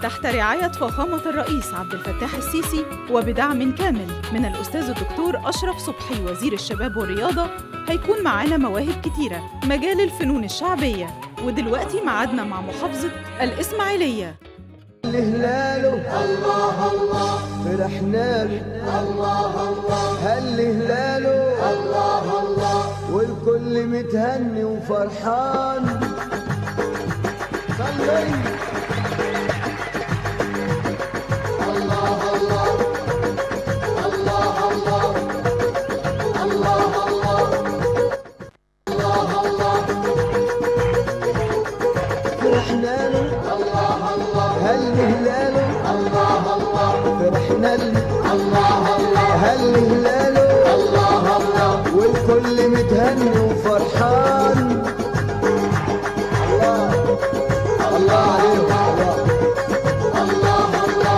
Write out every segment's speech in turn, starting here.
وتحت رعاية فخامة الرئيس عبد الفتاح السيسي وبدعم كامل من الأستاذ الدكتور أشرف صبحي وزير الشباب والرياضة هيكون معانا مواهب كتيرة مجال الفنون الشعبية ودلوقتي معادنا مع محافظة الإسماعيلية هلاله الله الله فرحنا له الله الله هل هلاله الله الله والكل متهني وفرحان صلي فرحنا له هل هلاله الله الله فرحنا له الله الله هل هلاله الله الله والكل متهني وفرحان الله الله عليهم الله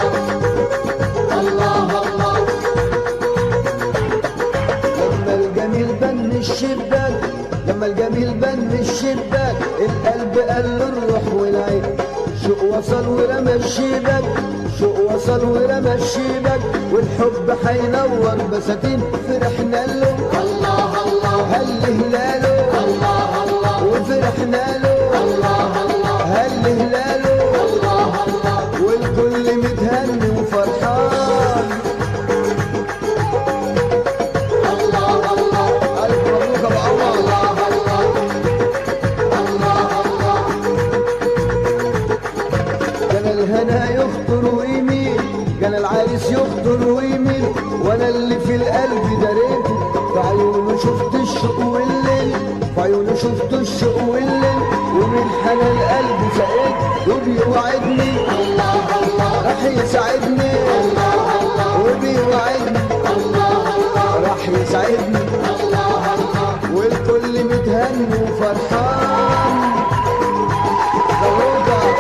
لما الجميل بن الشباك لما الجميل بن الشباك القلب قال له الروح والعين شوق وصل ورمى الشباك شوق وصل ورمى الشباك والحب حينور بساتين فرحنا له الله الله هل هلاله الله الله وفرحنا له الله الله هل هلاله الله الله والكل متهني وفرحان ألف مبروك أبو عمر كان الهنا يخطر ويمين كان العريس يخطر ويمين وانا اللي في القلب دريته في عيونه شفت الشوق والليل في عيونه شفت الشوق والليل ومن حنان قلبي سقيت وبيوعدني راح يساعدني وبيوعدني راح يساعدني والكل متهني وفرحان زهوده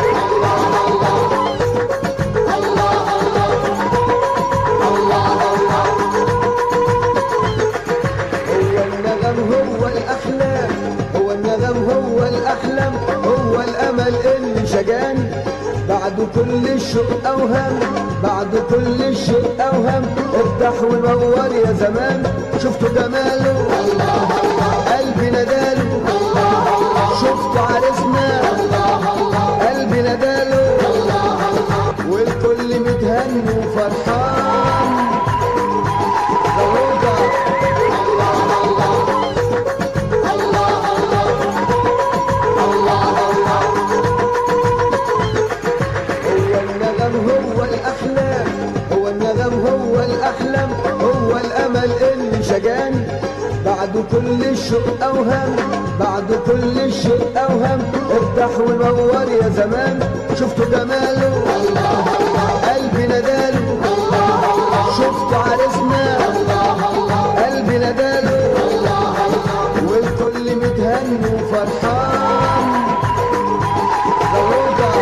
هو النغم هو الأحلام هو النغم هو الأحلام هو الأمل اللي شجاني بعد كل الشوق أوهام بعد كل الشوق أوهام افتح ونور يا زمان شفتوا جماله قلبي نداله شفت عرسنا قلبي نداله والكل متهني وفرحان زهوده هو النغم هو الأحلام هو النغم هو الأحلام هو الأمل اللي شجاني بعد كل الشوق أوهام بعد كل الشوق أوهام افتح ونور يا زمان شفتوا جماله قلبي نداله شفت عرسنا قلبي نداله والكل متهني وفرحان زهوده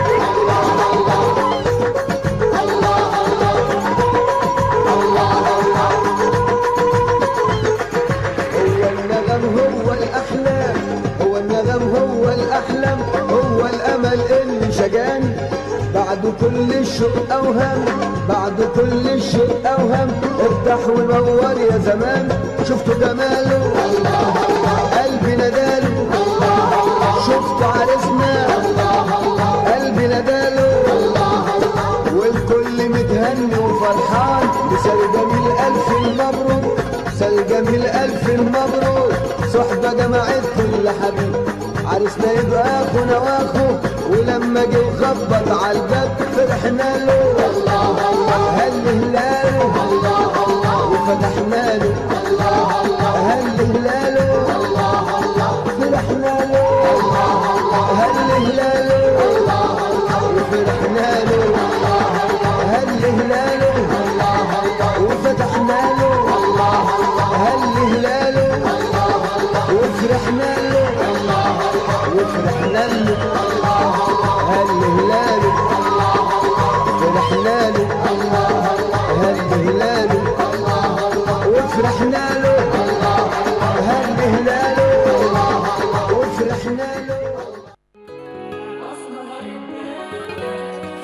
هو النغم هو الأحلام هو النغم هو الأحلام هو الأمل اللي شجاني بعد كل الشوق أوهام بعد كل الشوق أوهام افتح ونور يا زمان شفتوا جماله قلبي نداله شفت عرسنا قلبي نداله والكل متهني وفرحان مثال جميل ألف مبروك مثال جميل ألف مبروك صحبة جمعت كل حبيب عرسنا يبقى أخونا وأخوه ولما جه وخبط على الباب فرحنا له هل هلاله وفتحنا له هل هلاله فرحنا له هل هلاله وفرحنا له هل هلاله وفتحنا له هل هلاله وفرحنا له وفرحنا له هل هلاله فرحنا له هل هلاله وفرحنا له هل هلاله وفرحنا له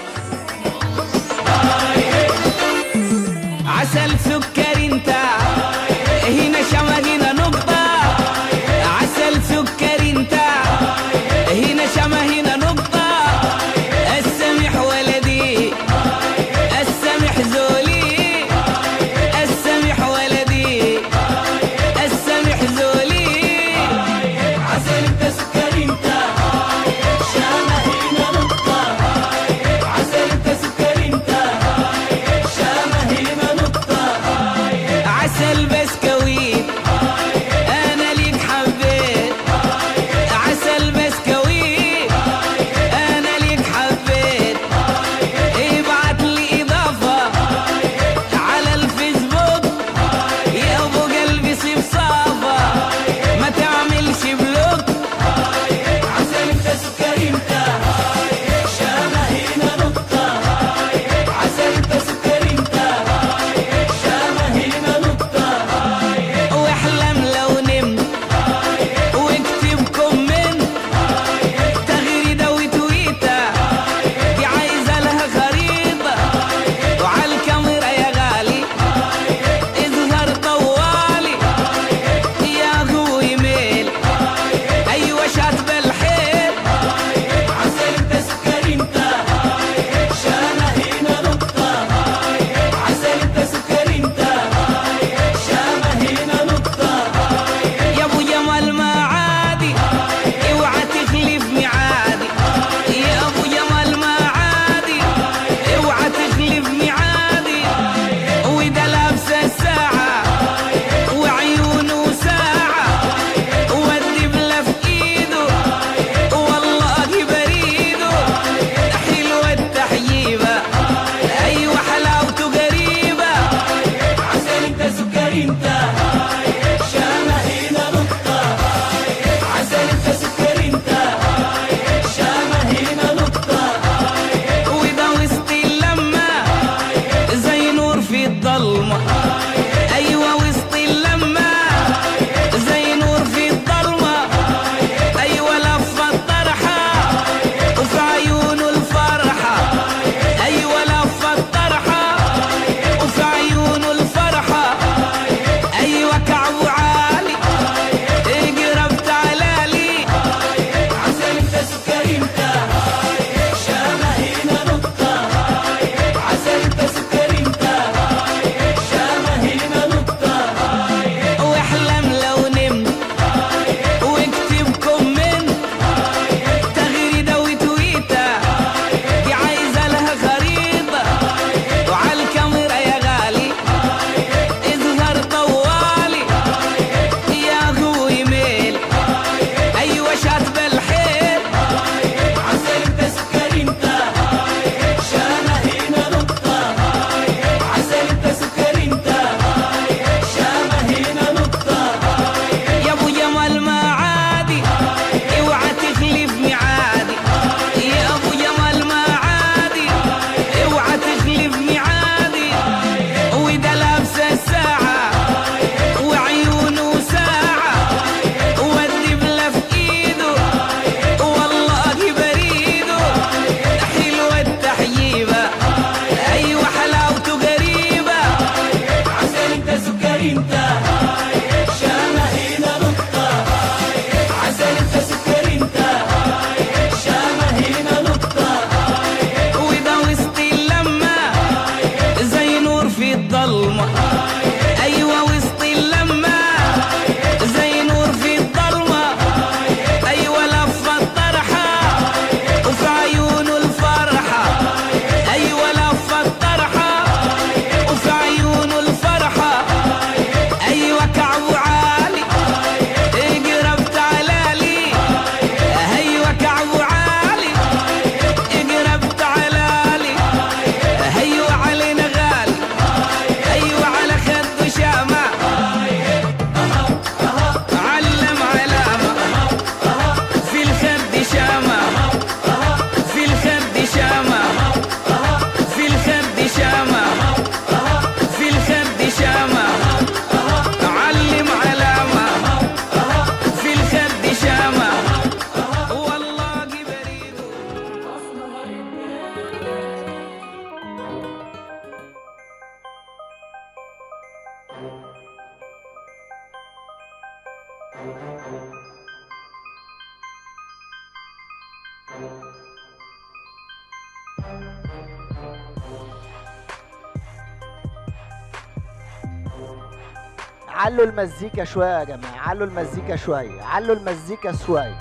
علوا المزيكا شويه يا جماعه علوا المزيكا شويه علوا المزيكا شويه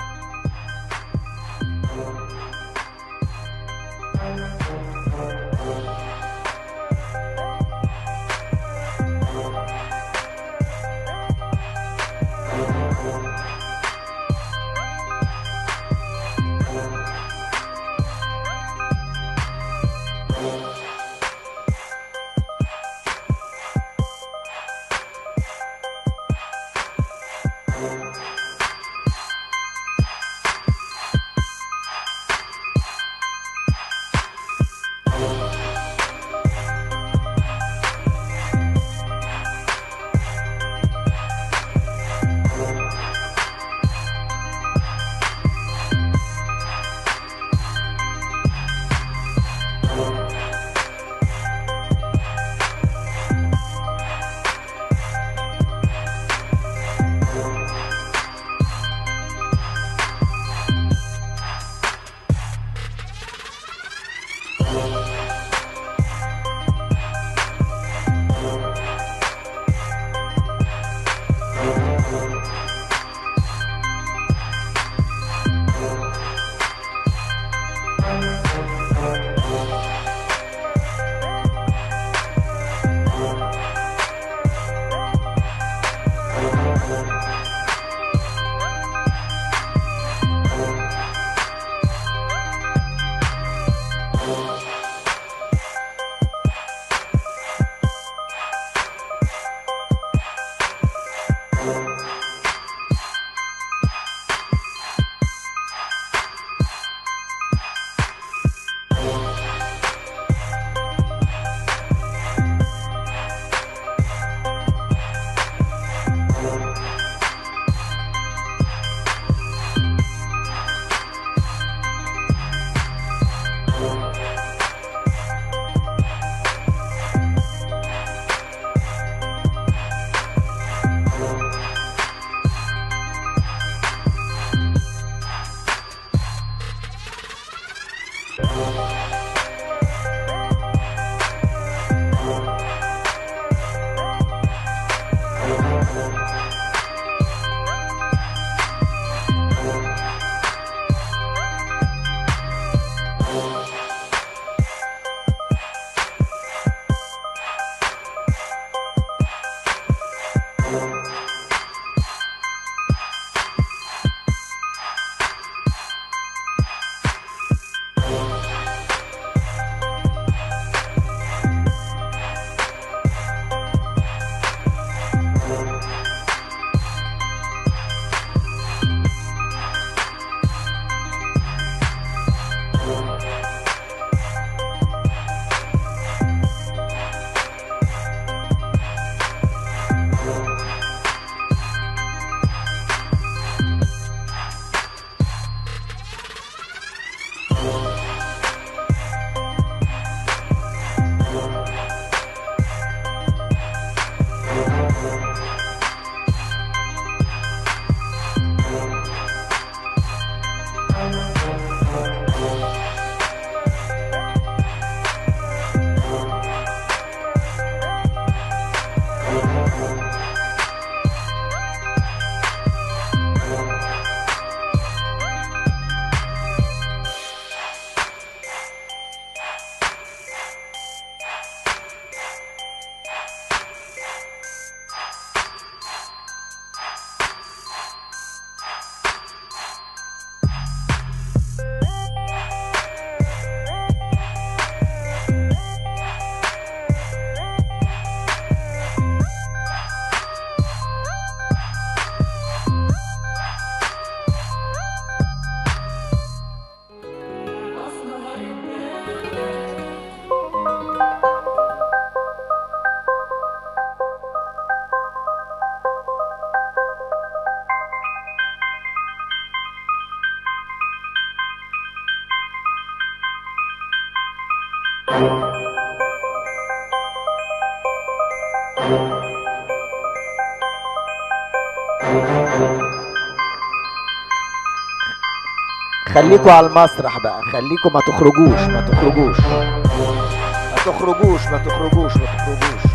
خليكوا على المسرح بقى خليكوا ما تخرجوش ما تخرجوش ما تخرجوش ما تخرجوش ما تخرجوش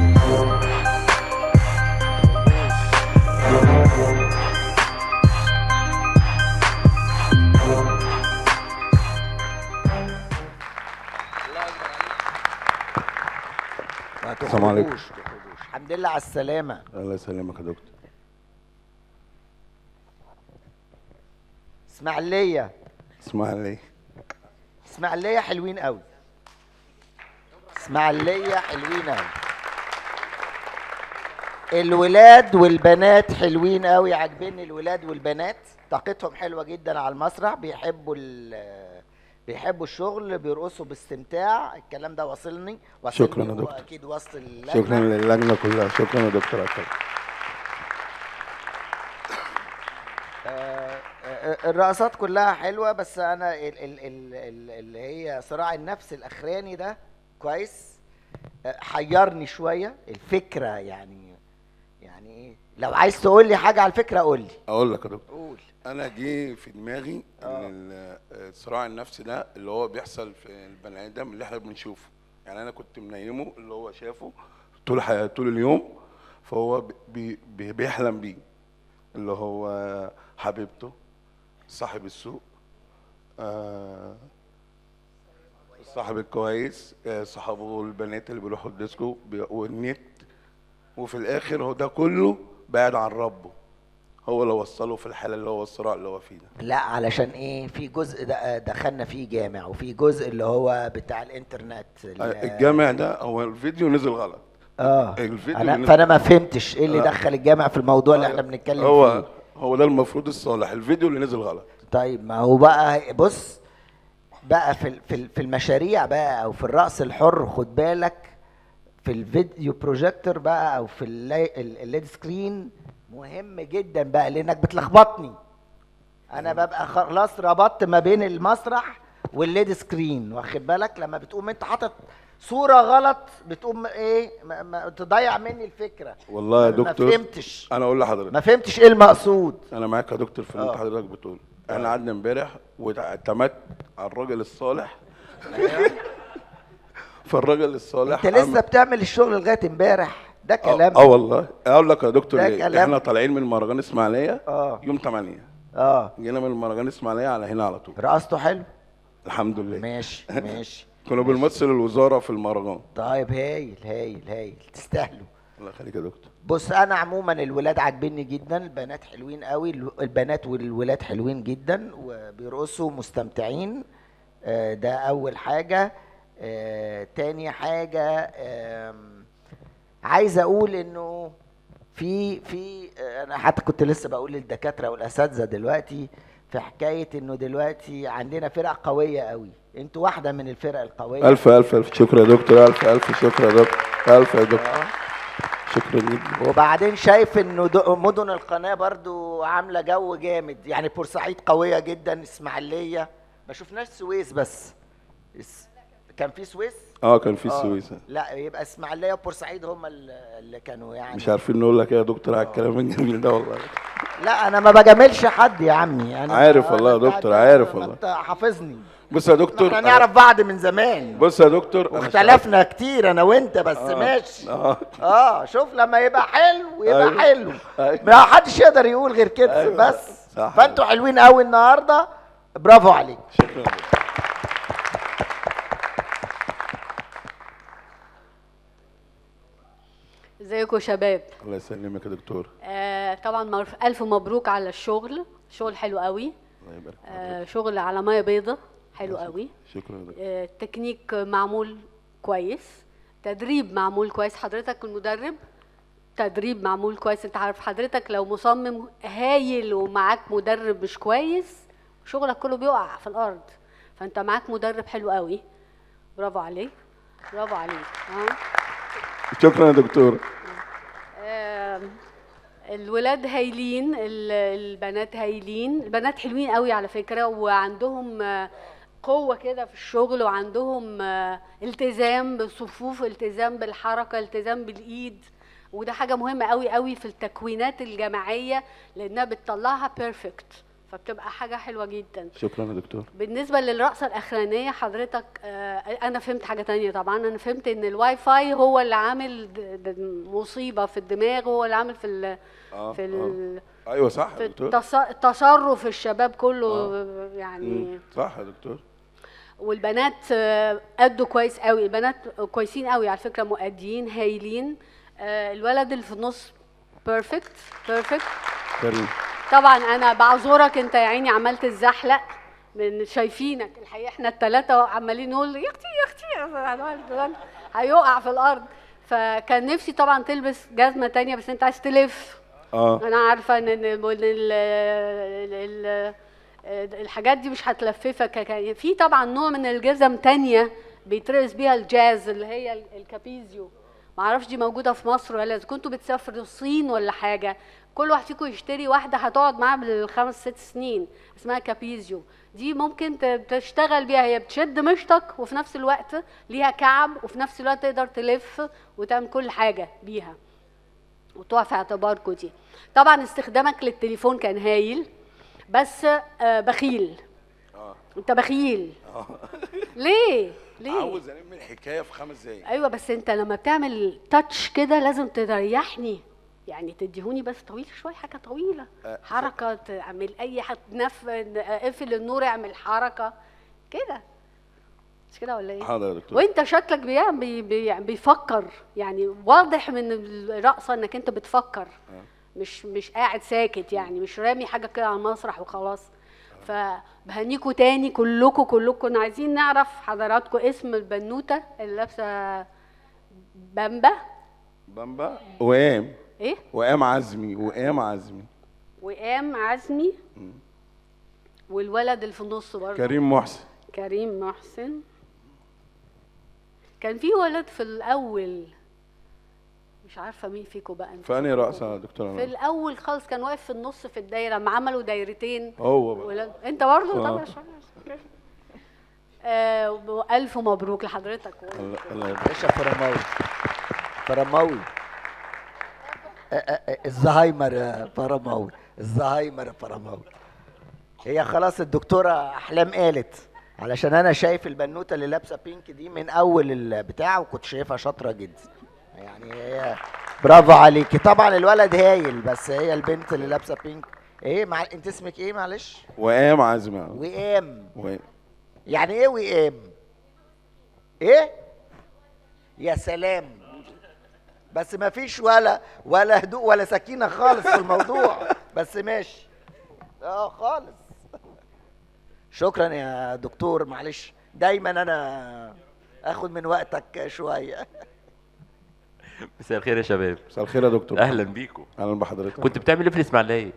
ما السلام عليكم. تخرجوش ما تخرجوش. الحمد لله على السلامة الله يسلمك يا دكتور اسماعيلية اسمع لي اسماعيلية حلوين قوي اسماعيلية حلوين قوي الولاد والبنات حلوين قوي عاجبني الولاد والبنات طاقتهم حلوة جدا على المسرح بيحبوا ال بيحبوا الشغل بيرقصوا باستمتاع الكلام ده واصلني واصلني شكراً يا هو دكتور. اكيد وسط اللجنة شكرا للجنه كلها شكرا يا دكتور عبد آه، آه، الرقصات كلها حلوه بس انا ال ال ال ال اللي هي صراع النفس الاخراني ده كويس آه، حيرني شويه الفكره يعني يعني ايه لو عايز تقول لي حاجه على الفكره قول لي اقول لك يا دكتور قول انا جه في دماغي ان ال- الصراع النفسي ده اللي هو بيحصل في البني ادم اللي احنا بنشوفه يعني انا كنت منيمه اللي هو شافه طول حياته طول اليوم فهو بي بي بيحلم بيه اللي هو حبيبته صاحب السوق آه صاحب الكويس آه، صحابه البنات اللي بيروحوا الديسكو بي- والنت وفي الاخر هو ده كله بعد عن ربه هو اللي وصله في الحاله اللي هو الصراع اللي هو فيه ده لا علشان ايه في جزء ده دخلنا فيه جامع وفي جزء اللي هو بتاع الانترنت ال- آه، الجامع ده هو الفيديو نزل غلط اه الفيديو أنا اللي فانا ما فهمتش ايه اللي لا. دخل الجامع في الموضوع اللي احنا بنتكلم هو فيه هو ده المفروض الصالح الفيديو اللي نزل غلط طيب ما هو بقى بص بقى في ال- في ال- في المشاريع بقى او في الرأس الحر خد بالك في الفيديو بروجيكتور بقى او في اللاي- ال- الليد سكرين مهم جدا بقى لانك بتلخبطني انا ببقى خلاص ربطت ما بين المسرح والليد سكرين واخد بالك لما بتقوم انت حاطط صورة غلط بتقوم ايه ما ما تضيع مني الفكرة والله يا ما دكتور فهمتش انا اقول لحضرتك ما فهمتش ايه المقصود انا معاك يا دكتور في اللي انت آه. حضرتك بتقول احنا قعدنا امبارح واعتمدت على الراجل الصالح فالراجل الصالح انت لسه عمل- بتعمل الشغل لغايه امبارح ده اه كلام آه والله اقول لك يا دكتور ده ليه كلام. احنا طالعين من مهرجان اسماعيليه اه يوم 8 اه جينا من مهرجان اسماعيليه على هنا على طول رقصته حلو الحمد لله ماشي ماشي كنا بنمثل الوزاره في المهرجان طيب هايل هايل هايل تستاهلوا الله يخليك يا دكتور بص انا عموما الولاد عاجبني جدا البنات حلوين قوي الو- البنات والولاد حلوين جدا وبيرقصوا مستمتعين آه، ده اول حاجه آه، تاني حاجه آم، عايز اقول انه في في آه، انا حتى كنت لسه بقول للدكاتره والاساتذه دلوقتي في حكايه انه دلوقتي عندنا فرق قويه قوي انتوا واحده من الفرق القويه الف الف الف شكر يا دكتور الف الف شكر يا دكتور الف يا دكتور آه. شكرا جدا وبعدين شايف انه دو- مدن القناه برضو عامله جو جامد يعني بورسعيد قويه جدا اسماعيليه ما شفناش السويس بس اس- كان في سويس اه كان في آه. السويس لا يبقى اسماعيليه وبورسعيد هم ال- اللي كانوا يعني مش عارفين نقول لك ايه يا دكتور على الكلام الجميل ده والله لا انا ما بجاملش حد يا عمي انا عارف والله يا أنا دكتور، أنت- عارف ما والله. أنت حافظني بص يا دكتور احنا نعرف بعض من زمان بص يا دكتور أنا واختلفنا كتير انا وانت بس آه. ماشي اه اه شوف لما يبقى حلو يبقى أيوة. حلو أيوة. ما حدش يقدر يقول غير كده أيوة. بس صح. فانتوا حلوين قوي النهارده برافو عليكم شكرا يا دكتور. ازيكم يا شباب الله يسلمك يا دكتور آه طبعا مرف- الف مبروك على الشغل شغل حلو قوي الله يبارك فيك. آه شغل على ميه بيضة حلو قوي شكرا يا دكتور آه التكنيك معمول كويس تدريب معمول كويس حضرتك المدرب تدريب معمول كويس انت عارف حضرتك لو مصمم هايل ومعاك مدرب مش كويس شغلك كله بيقع في الارض فانت معاك مدرب حلو قوي برافو عليك برافو عليك اه شكرا يا دكتور آم، الولاد هايلين ال- البنات هايلين البنات حلوين قوي على فكرة وعندهم آه، قوة كده في الشغل وعندهم آه، التزام بالصفوف التزام بالحركة التزام بالإيد وده حاجة مهمة قوي قوي في التكوينات الجماعية لأنها بتطلعها بيرفكت فبتبقى حاجه حلوه جدا شكرا يا دكتور بالنسبه للرقصه الاخرانيه حضرتك آه، انا فهمت حاجه تانية طبعا انا فهمت ان الواي فاي هو اللي عامل د- د- مصيبه في الدماغ هو اللي عامل في ال اه في ال ايوه صح في يا دكتور التص- تصرف الشباب كله مم. يعني صح يا دكتور والبنات آه، أدوا كويس قوي البنات كويسين قوي على فكرة مؤديين هايلين آه، الولد اللي في النص بيرفكت بيرفكت كريم طبعا انا بعذرك انت يا عيني عملت الزحلق من شايفينك الحقيقه احنا الثلاثه عمالين نقول يا اختي يا اختي هيقع في الارض فكان نفسي طبعا تلبس جزمه تانية بس انت عايز تلف اه انا عارفه ان إن ال- ال- ال- ال- الحاجات دي مش هتلففك ك- في طبعا نوع من الجزم تانية بيترقص بيها الجاز اللي هي ال- الكابيزيو ما اعرفش دي موجوده في مصر ولا اذا كنتوا بتسافروا الصين ولا حاجه كل واحد فيكم يشتري واحده هتقعد معاه بالخمس ست سنين اسمها كابيزيو دي ممكن ت- تشتغل بيها هي بتشد مشطك وفي نفس الوقت ليها كعب وفي نفس الوقت تقدر تلف وتعمل كل حاجه بيها وتقع في اعتباركم دي طبعا استخدامك للتليفون كان هايل بس آه، بخيل انت بخيل ليه ليه عاوز الم الحكايه في خمس دقايق ايوه بس انت لما بتعمل تاتش كده لازم تريحني يعني تديهوني بس طويل شويه حاجه طويله أه، حركه تعمل اي حد نف اقفل النور اعمل حركه كده مش كده ولا ايه حاضر يا دكتور وانت شكلك بي بي بي بيفكر يعني واضح من الرقصه انك انت بتفكر مش مش قاعد ساكت يعني مش رامي حاجه كده على المسرح وخلاص فبهنيكوا تاني كلكم كلكم كنا عايزين نعرف حضراتكم اسم البنوته اللي لابسه بامبا بامبا وقام ايه وقام عزمي وقام عزمي وقام عزمي والولد اللي في النص برضه كريم محسن كريم محسن كان في ولد في الاول مش عارفه مين فيكم بقى انتوا. فاني رقصه يا دكتور في أنا. الاول خالص كان واقف في النص في الدايره ما عملوا دايرتين هو بقى. ولد... انت برضه آه. طبعا آه والف مبروك لحضرتك الله الله يبارك. باشا فرماوي فرماوي أ- أ- أ- الزهايمر يا فرماوي الزهايمر يا فرماوي هي خلاص الدكتورة أحلام قالت علشان أنا شايف البنوتة اللي لابسة بينك دي من أول البتاع وكنت شايفها شاطرة جدا يعني هي برافو عليكي طبعا الولد هايل بس هي البنت اللي لابسة بينك ايه مع... انت اسمك ايه معلش وقام عزمي وئام وقام. يعني ايه وئام ايه يا سلام بس ما فيش ولا ولا هدوء ولا سكينه خالص في الموضوع بس ماشي اه خالص شكرا يا دكتور معلش دايما انا اخد من وقتك شويه مساء الخير يا شباب مساء الخير يا دكتور اهلا بيكم اهلا بحضرتك كنت بتعمل ايه في الاسماعيليه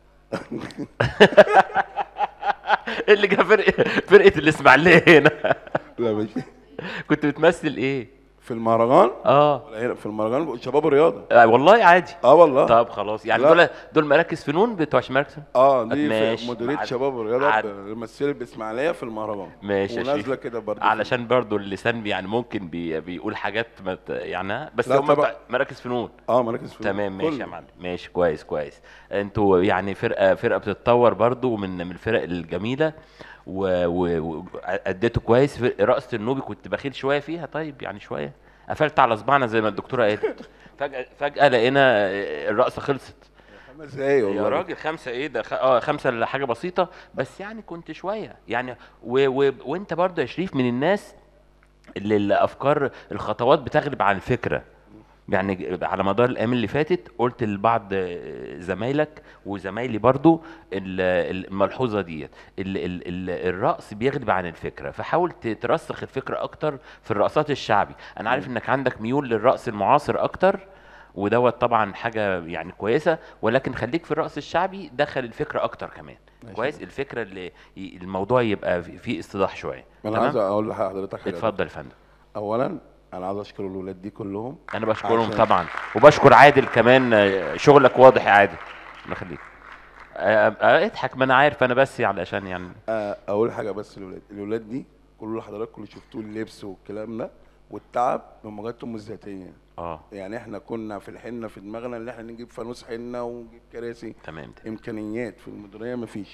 إيه اللي جاب فرقه فرقه الاسماعيليه هنا لا ماشي كنت بتمثل ايه في المهرجان اه ولا هنا في المهرجان شباب الرياضه آه، والله عادي اه والله طب خلاص يعني لا. دول دول مراكز فنون بتوع شماركس اه دي ماشي. في مديريه عاد- شباب الرياضه عاد- مثلت باسماعيليه في المهرجان ماشي يا ونازله شيخ. كده برضه علشان برضو اللسان بي- يعني ممكن بي بيقول حاجات ما ت- يعني بس لا هم طبعا. بتوع مراكز فنون اه مراكز فنون تمام ماشي يا كله. معلم ماشي كويس كويس انتوا يعني فرقه فرقه بتتطور برضو من من الفرق الجميله واديتوا كويس في رقصه النوبي كنت بخيل شويه فيها طيب يعني شويه قفلت على صباعنا زي ما الدكتوره قالت فجاه فجاه لقينا الرقصه خلصت خمس دقايق والله يا راجل خمسه ايه ده خ... اه خمسه لحاجه بسيطه بس يعني كنت شويه يعني و... و... وانت برضه يا شريف من الناس اللي الافكار الخطوات بتغلب عن الفكره يعني على مدار الايام اللي فاتت قلت لبعض زمايلك وزمايلي برضو ال- الملحوظه ديت ال- ال- ال- الرقص بيغلب عن الفكره فحاول ت- ترسخ الفكره اكتر في الرقصات الشعبي انا عارف انك عندك ميول للرقص المعاصر اكتر ودوت طبعا حاجه يعني كويسه ولكن خليك في الرقص الشعبي دخل الفكره اكتر كمان كويس الفكره اللي ي- الموضوع يبقى في- فيه استيضاح شويه انا عايز اقول لحضرتك حاجه اتفضل يا فندم اولا انا عايز اشكر الولاد دي كلهم انا بشكرهم عشان- طبعا وبشكر عادل كمان آه، شغلك واضح يا عادل الله يخليك آه، آه، اضحك ما انا عارف انا بس علشان يعني آه، اقول حاجه بس للولاد الولاد دي كل اللي حضراتكم اللي شفتوه اللبس والكلام ده والتعب من مجهودهم الذاتيه اه يعني احنا كنا في الحنه في دماغنا ان احنا نجيب فانوس حنه ونجيب كراسي تمام امكانيات في المديريه مفيش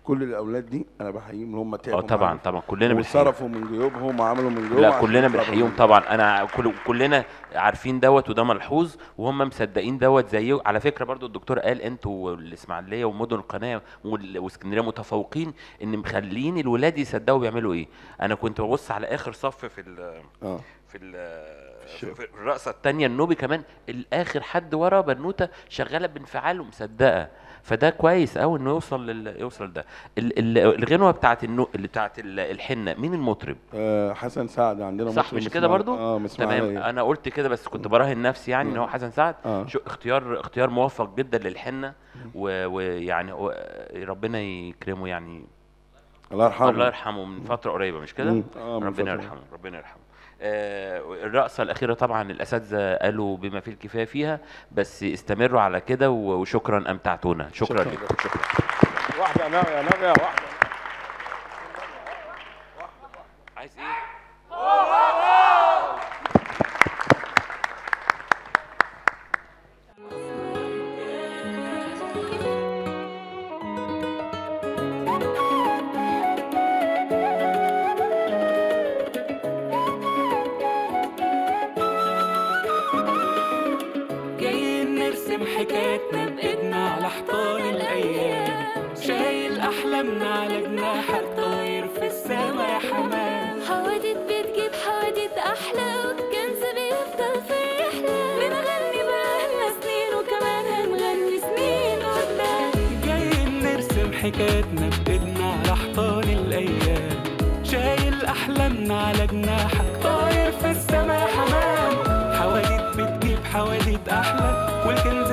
كل الاولاد دي انا بحييهم ان هم تعبوا اه طبعا معانا. طبعا كلنا بنحييهم وصرفوا من جيوبهم وعملوا من جيوبهم لا عشان كلنا يطلعوا بنحييهم منهم. طبعا انا كل كلنا عارفين دوت وده ملحوظ وهم مصدقين دوت زيه على فكره برضو الدكتور قال انتوا الاسماعيليه ومدن القناه وال- واسكندريه متفوقين ان مخلين الولاد يصدقوا بيعملوا ايه انا كنت ببص على اخر صف في ال اه في ال في في الرقصه الثانيه النوبي كمان الاخر حد ورا بنوته شغاله بانفعال ومصدقه فده كويس قوي انه يوصل لل... يوصل ده ال... ال... الغنوه بتاعت النو... اللي بتاعت ال- الحنه مين المطرب آه، حسن سعد عندنا صح مطرب مش من كده إسماعيل- برضو اه من تمام إسماعيلية. انا قلت كده بس كنت براهن نفسي يعني ان هو حسن سعد آه. شو اختيار اختيار موفق جدا للحنه و- ويعني و... ربنا يكرمه يعني الله يرحمه الله يرحمه من فتره قريبه مش كده مم. آه، من ربنا فترة. يرحمه ربنا يرحمه آه الرقصه الاخيره طبعا الاساتذه قالوا بما فيه الكفايه فيها بس استمروا على كده و- وشكرا امتعتونا شكرا شكراً. لكم شكرا واحده يا نبي يا نبي واحده عايز ايه جايين نرسم حكايتنا بإيدنا على حيطان الأيام شايل أحلامنا على جناحك طاير في السما يا حمام حوادث بتجيب حوادث احلى والكنز بيفضل في الرحله بنغني بقالنا سنين وكمان هنغني سنين قدام جايين نرسم حكايتنا بإيدنا على حيطان الأيام شايل أحلامنا على جناحك طاير في السما يا حمام حوادث بتجيب حوادث أحلى والكنز